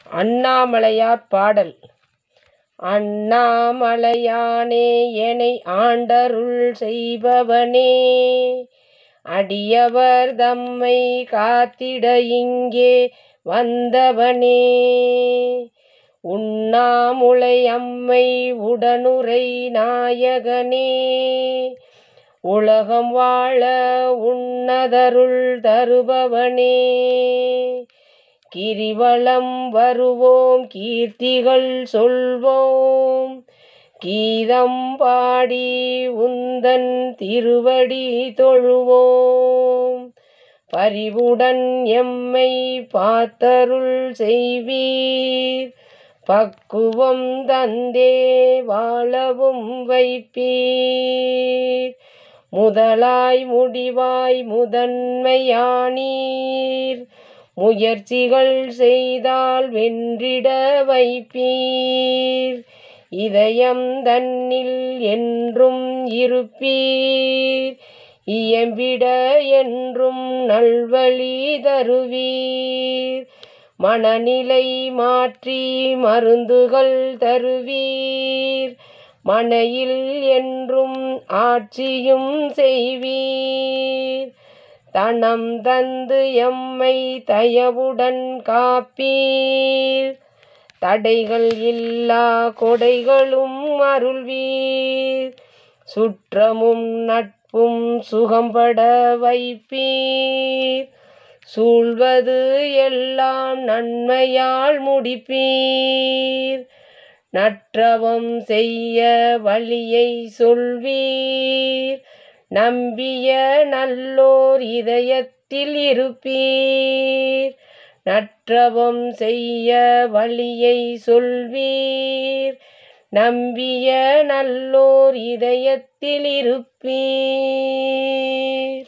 அண்ணாமலையார் பாடல் அண்ணாமலையானே எனை ஆண்டருள் செய்பவனே அடியவர் தம்மை காத்திட இங்கே வந்தவனே உண்ணாமுலை அம்மை உடனுரை நாயகனே உலகம் வாழ உன்னதருள் தருபவனே கிரிவலம் வருவோம் கீர்த்திகள் சொல்வோம் கீதம் பாடி உந்தன் திருவடி தொழுவோம் பரிவுடன் எம்மை பார்த்தருள் செய்வீர் பக்குவம் தந்தே வாழவும் வைப்பீர் முதலாய் முடிவாய் முதன்மையானீர் முயற்சிகள் செய்தால் வென்றிட வைப்பீர் இதயம் தன்னில் என்றும் இருப்பீர் இயம்பிட என்றும் நல்வழி தருவீர் மனநிலை மாற்றி மருந்துகள் தருவீர் மனையில் என்றும் ஆட்சியும் செய்வீர் தனம் தந்து எம்மை தயவுடன் காப்பீர் தடைகள் இல்லா கொடைகளும் அருள்வீர் சுற்றமும் நட்பும் சுகம்பட வைப்பீர் சூழ்வது எல்லாம் நன்மையால் முடிப்பீர் நற்றவம் செய்ய வழியை சொல்வீர் நம்பிய நல்லோர் இதயத்தில் இருப்பீர் நற்றவம் செய்ய வழியை சொல்வீர் நம்பிய நல்லோர் இதயத்தில் இருப்பீர்